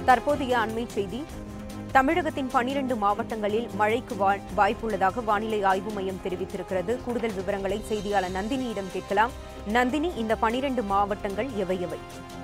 தற்போதைய அண்மை செய்தி தமிழகத்தின் பனிரெண்டு மாவட்டங்களில் மழைக்கு வா- வாய்ப்புள்ளதாக வானிலை ஆய்வு மையம் தெரிவித்திருக்கிறது கூடுதல் விவரங்களை செய்தியாளர் நந்தினியிடம் கேட்கலாம் நந்தினி இந்த பனிரெண்டு மாவட்டங்கள் எவை எவை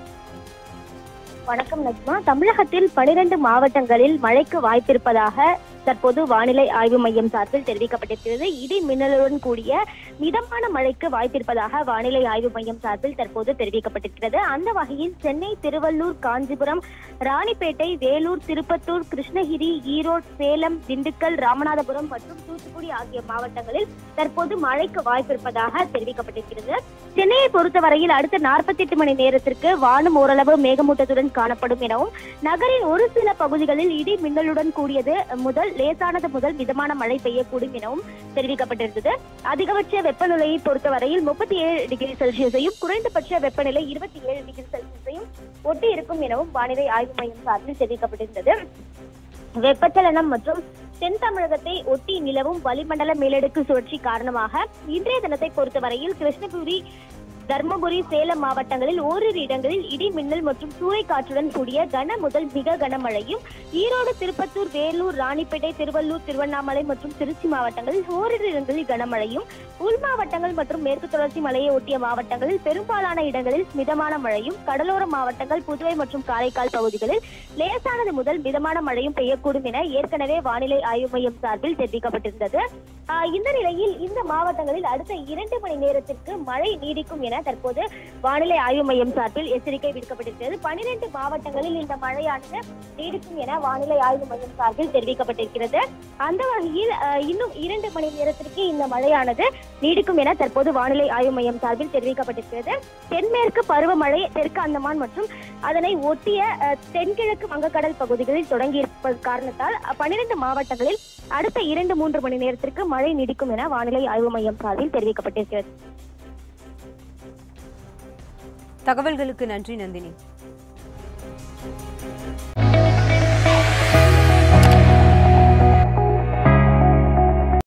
வணக்கம் நஜ்மா தமிழகத்தில் பனிரெண்டு மாவட்டங்களில் மழைக்கு வாய்ப்பிருப்பதாக தற்போது வானிலை ஆய்வு மையம் சார்பில் தெரிவிக்கப்பட்டிருக்கிறது இடி மின்னலுடன் கூடிய மிதமான மழைக்கு வாய்ப்பிருப்பதாக வானிலை ஆய்வு மையம் சார்பில் தற்போது தெரிவிக்கப்பட்டிருக்கிறது அந்த வகையில் சென்னை திருவள்ளூர் காஞ்சிபுரம் ராணிப்பேட்டை வேலூர் திருப்பத்தூர் கிருஷ்ணகிரி ஈரோடு சேலம் திண்டுக்கல் ராமநாதபுரம் மற்றும் தூத்துக்குடி ஆகிய மாவட்டங்களில் தற்போது மழைக்கு வாய்ப்பிருப்பதாக தெரிவிக்கப்பட்டிருக்கிறது சென்னையை பொறுத்தவரையில் அடுத்த 48 மணி நேரத்திற்கு வானம் ஓரளவு மேகமூட்டத்துடன் காணப்படும் எனவும் நகரின் ஒரு சில பகுதிகளில் இடி மின்னலுடன் கூடியது முதல் லேசானது முதல் மிதமான மழை பெய்யக்கூடும் எனவும் தெரிவிக்கப்பட்டிருந்தது அதிகபட்ச வெப்பநிலையை பொறுத்தவரையில் முப்பத்தி ஏழு டிகிரி செல்சியஸையும் குறைந்தபட்ச வெப்பநிலை இருபத்தி ஏழு டிகிரி செல்சியஸையும் ஒட்டி இருக்கும் எனவும் வானிலை ஆய்வு மையம் சார்பில் தெரிவிக்கப்பட்டிருந்தது வெப்பச்சலனம் மற்றும் தென் தமிழகத்தை ஒட்டி நிலவும் வளிமண்டல மேலடுக்கு சுழற்சி காரணமாக இன்றைய தினத்தை பொறுத்தவரையில் கிருஷ்ணகிரி தர்மபுரி சேலம் மாவட்டங்களில் ஓரிரு இடங்களில் இடி மின்னல் மற்றும் சூறைக்காற்றுடன் கூடிய கன முதல் மிக கனமழையும் ஈரோடு திருப்பத்தூர் வேலூர் ராணிப்பேட்டை திருவள்ளூர் திருவண்ணாமலை மற்றும் திருச்சி மாவட்டங்களில் ஓரிரு இடங்களில் கனமழையும் உள் மாவட்டங்கள் மற்றும் மேற்கு தொடர்ச்சி மலையை ஒட்டிய மாவட்டங்களில் பெரும்பாலான இடங்களில் மிதமான மழையும் கடலோர மாவட்டங்கள் புதுவை மற்றும் காரைக்கால் பகுதிகளில் லேசானது முதல் மிதமான மழையும் பெய்யக்கூடும் என ஏற்கனவே வானிலை ஆய்வு மையம் சார்பில் தெரிவிக்கப்பட்டிருந்தது ஆஹ் இந்த நிலையில் இந்த மாவட்டங்களில் அடுத்த இரண்டு மணி நேரத்திற்கு மழை நீடிக்கும் என தற்போது வானிலை ஆய்வு மையம் சார்பில் எச்சரிக்கை விடுக்கப்பட்டிருக்கிறது பனிரெண்டு மாவட்டங்களில் இந்த மழையானது நீடிக்கும் என வானிலை ஆய்வு மையம் சார்பில் தெரிவிக்கப்பட்டிருக்கிறது அந்த வகையில் ஆஹ் இன்னும் இரண்டு மணி நேரத்திற்கு இந்த மழையானது நீடிக்கும் என தற்போது வானிலை ஆய்வு மையம் சார்பில் தெரிவிக்கப்பட்டிருக்கிறது தென்மேற்கு பருவமழை தெற்கு அந்தமான் மற்றும் அதனை ஒட்டிய ஆஹ், தென்கிழக்கு வங்கக்கடல் பகுதிகளில் தொடங்கியிருப்பது காரணத்தால் பனிரெண்டு மாவட்டங்களில் அடுத்த இரண்டு மூன்று மணி நேரத்திற்கு மழை நீடிக்கும் என வானிலை ஆய்வு மையம் சார்பில் தெரிவிக்கப்பட்டிருக்கிறது தகவல்களுக்கு நன்றி நந்தினி